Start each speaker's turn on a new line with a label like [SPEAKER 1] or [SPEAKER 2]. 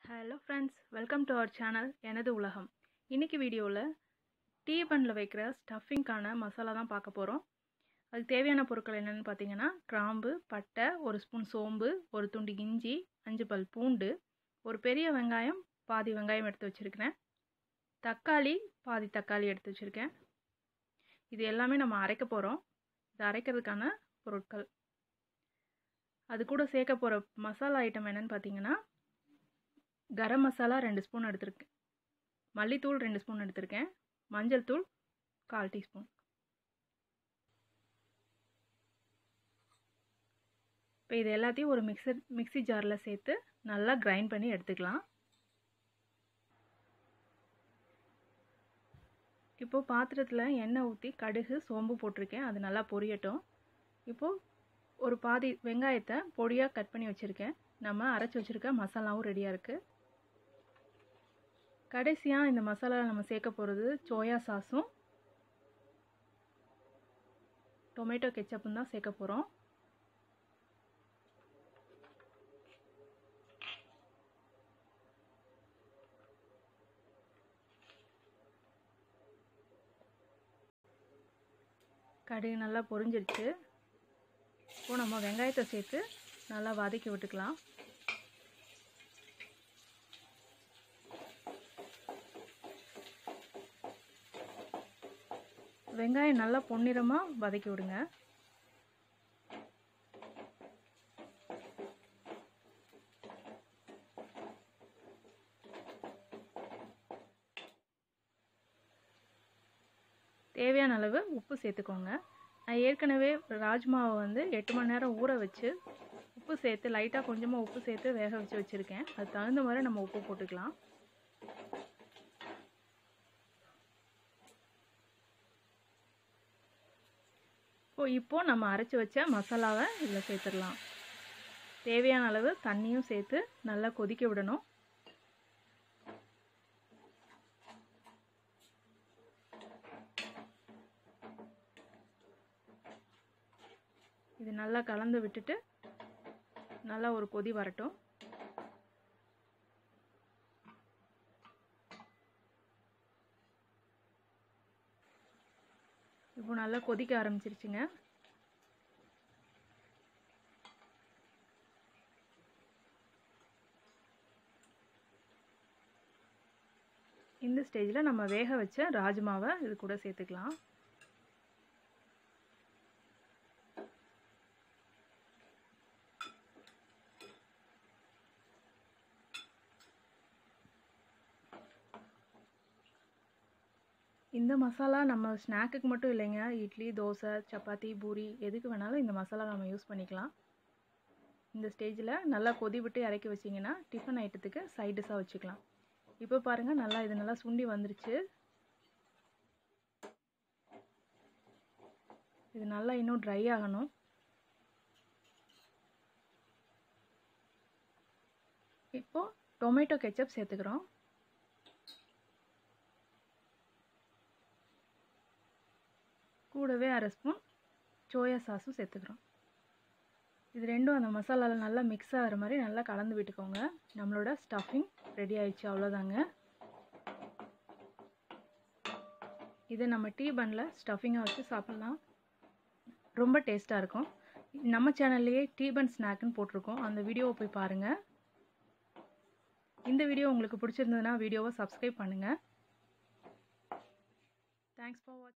[SPEAKER 1] hello friends welcome to our channel எனது உலகம் இன்னைக்கு வீடியோவில் டீ பண்ணில் வைக்கிற ஸ்டஃபிங்க்கான மசாலா தான் பார்க்க போகிறோம் அதுக்கு தேவையான பொருட்கள் என்னென்னு பார்த்தீங்கன்னா கிராம்பு பட்டை ஒரு ஸ்பூன் சோம்பு ஒரு துண்டு இஞ்சி அஞ்சு பல் பூண்டு ஒரு பெரிய வெங்காயம் பாதி வெங்காயம் எடுத்து வச்சுருக்கிறேன் தக்காளி பாதி தக்காளி எடுத்து வச்சுருக்கேன் இது எல்லாமே நம்ம அரைக்க போகிறோம் இது அரைக்கிறதுக்கான பொருட்கள் அது கூட சேர்க்க போகிற மசாலா ஐட்டம் என்னென்னு பார்த்தீங்கன்னா கரம் மசாலா ரெண்டு ஸ்பூன் எடுத்திருக்கேன் மல்லித்தூள் ரெண்டு ஸ்பூன் எடுத்திருக்கேன் மஞ்சள் தூள் கால் டீஸ்பூன் இப்போ இது எல்லாத்தையும் ஒரு மிக்சர் மிக்சி ஜாரில் சேர்த்து நல்லா கிரைண்ட் பண்ணி எடுத்துக்கலாம் இப்போது பாத்திரத்தில் எண்ணெய் ஊற்றி கடுகு சோம்பு போட்டிருக்கேன் அது நல்லா பொரியட்டும் இப்போது ஒரு பாதி வெங்காயத்தை பொடியாக கட் பண்ணி வச்சுருக்கேன் நம்ம அரைச்சி வச்சுருக்க மசாலாவும் ரெடியாக இருக்குது கடைசியாக இந்த மசாலாவில் நம்ம சேர்க்க போகிறது சோயா சாஸும் டொமேட்டோ கெச்சப்பும் தான் சேர்க்க போகிறோம் கடுகு நல்லா பொரிஞ்சிருச்சு இப்போ நம்ம வெங்காயத்தை சேர்த்து நல்லா வதக்கி விட்டுக்கலாம் வெங்காயம் நல்லா பொன்னிறமாக வதக்கி விடுங்க தேவையான அளவு உப்பு சேர்த்துக்கோங்க நான் ஏற்கனவே ராஜ்மாவை வந்து எட்டு மணி நேரம் ஊற வச்சு உப்பு சேர்த்து லைட்டாக கொஞ்சமாக உப்பு சேர்த்து வேக வச்சு வச்சுருக்கேன் அது தகுந்த மாதிரி நம்ம உப்பு போட்டுக்கலாம் இப்போ இப்போது நம்ம அரைச்சி வச்ச மசாலாவை இதில் சேர்த்துடலாம் தேவையான அளவு தண்ணியும் சேர்த்து நல்லா கொதிக்க விடணும் இது நல்லா கலந்து விட்டுட்டு நல்லா ஒரு கொதி வரட்டும் இப்போ நல்லா கொதிக்க ஆரம்பிச்சிருச்சுங்க இந்த ஸ்டேஜில் நம்ம வேக வச்ச ராஜ்மாவை இது கூட சேர்த்துக்கலாம் இந்த மசாலா நம்ம ஸ்நாக்குக்கு மட்டும் இல்லைங்க இட்லி தோசை சப்பாத்தி பூரி எதுக்கு வேணாலும் இந்த மசாலா நம்ம யூஸ் பண்ணிக்கலாம் இந்த ஸ்டேஜில் நல்லா கொதி விட்டு இறக்கி வச்சிங்கன்னா டிஃபன் ஐட்டத்துக்கு சைடிஷாக வச்சுக்கலாம் இப்போ பாருங்கள் நல்லா இது நல்லா சுண்டி வந்துருச்சு இது நல்லா இன்னும் ட்ரை ஆகணும் இப்போது டொமேட்டோ கெச்சப் சேர்த்துக்கிறோம் கூடவே அரை ஸ்பூன் சோயா சாஸும் சேர்த்துக்கிறோம் இது ரெண்டும் அந்த மசாலாவில் நல்லா மிக்ஸ் ஆகிற மாதிரி நல்லா கலந்து விட்டுக்கோங்க நம்மளோட ஸ்டஃபிங் ரெடி ஆயிடுச்சு அவ்வளோதாங்க இதை நம்ம டீ பனில் ஸ்டஃபிங்காக வச்சு சாப்பிட்லாம் ரொம்ப டேஸ்ட்டாக இருக்கும் நம்ம சேனல்லையே டீ பன் ஸ்நாக்குன்னு போட்டிருக்கோம் அந்த வீடியோவை போய் பாருங்கள் இந்த வீடியோ உங்களுக்கு பிடிச்சிருந்ததுன்னா வீடியோவை சப்ஸ்கிரைப் பண்ணுங்கள் தேங்க்ஸ் ஃபார் வாட்சிங்